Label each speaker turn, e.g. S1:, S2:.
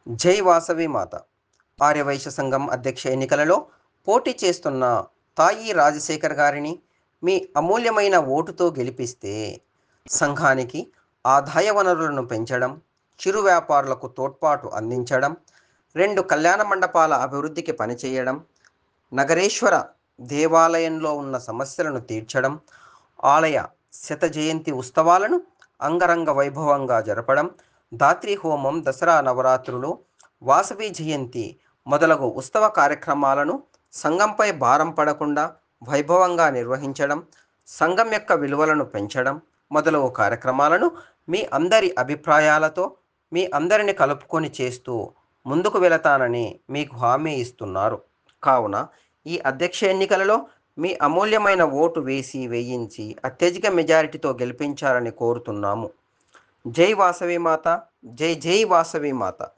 S1: జై వాసవి మాత ఆర్యవైశ్య సంఘం అధ్యక్ష ఎన్నికలలో పోటీ చేస్తున్న తాయి రాజశేఖర్ గారిని మీ అమూల్యమైన ఓటుతో గెలిపిస్తే సంఘానికి ఆదాయ వనరులను పెంచడం చిరు వ్యాపారులకు తోడ్పాటు అందించడం రెండు కళ్యాణ మండపాల అభివృద్ధికి పనిచేయడం నగరేశ్వర దేవాలయంలో ఉన్న సమస్యలను తీర్చడం ఆలయ శత జయంతి ఉత్సవాలను అంగరంగ వైభవంగా జరపడం దాత్రి హోమం దసరా నవరాత్రులు వాసవి జయంతి మొదలగు ఉత్సవ కార్యక్రమాలను సంఘంపై భారం పడకుండా వైభవంగా నిర్వహించడం సంఘం యొక్క విలువలను పెంచడం మొదలగు కార్యక్రమాలను మీ అందరి అభిప్రాయాలతో మీ అందరిని కలుపుకొని చేస్తూ ముందుకు వెళతానని మీకు హామీ ఇస్తున్నారు కావున ఈ అధ్యక్ష ఎన్నికలలో మీ అమూల్యమైన ఓటు వేసి వేయించి అత్యధిక మెజారిటీతో గెలిపించాలని కోరుతున్నాము జై వాసవి మాత జై జై వాసవి మాత